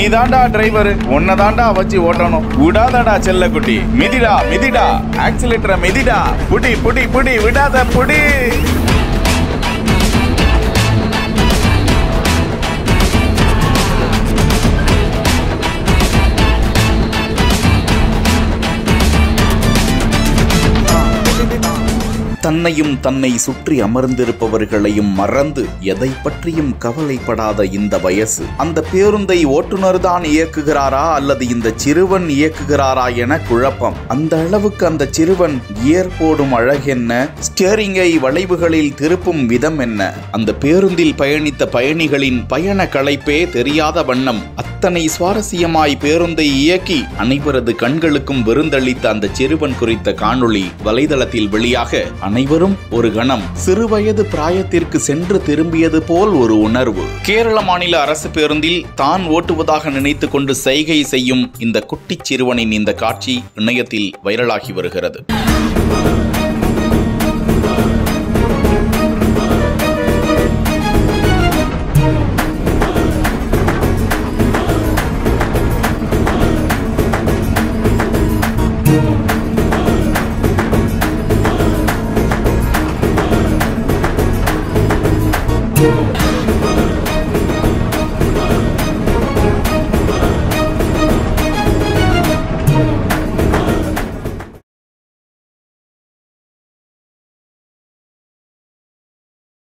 தாண்டா டிரைவர் உன்னை தாண்டா வச்சு ஓட்டணும் விடாதடா செல்லக்குட்டி மிதிடா மிதிடா ஆக்சிலேட்டரை மிதிடா புடி புடி புடி விடாத புடி தன்னையும் தன்னை சுற்றி அமர்ந்திருப்பவர்களையும் மறந்து எதை பற்றியும் கவலைப்படாத இந்த வயசு அந்த பேருந்தை ஓட்டுநர் தான் இயக்குகிறாரா அல்லது இந்த சிறுவன் இயக்குகிறாரா என குழப்பம் அந்த அளவுக்கு அந்த சிறுவன் கியர் போடும் அழகென்ன ஸ்டியரிங்கை வளைவுகளில் திருப்பும் விதம் என்ன அந்த பேருந்தில் பயணித்த பயணிகளின் பயண களைப்பே தெரியாத வண்ணம் அத்தனை சுவாரஸ்யமாய் பேருந்தை இயக்கி அனைவரது கண்களுக்கும் விருந்தளித்த அந்த சிறுவன் குறித்த காணொளி வலைதளத்தில் வெளியாக அனைவரும் ஒரு கணம் சிறுவயது பிராயத்திற்கு சென்று திரும்பியது போல் ஒரு உணர்வு கேரள மாநில அரசு பேருந்தில் தான் ஓட்டுவதாக நினைத்து கொண்டு செய்கை செய்யும் இந்த குட்டிச் சிறுவனின் இந்த காட்சி இணையத்தில் வைரலாகி வருகிறது Thank you.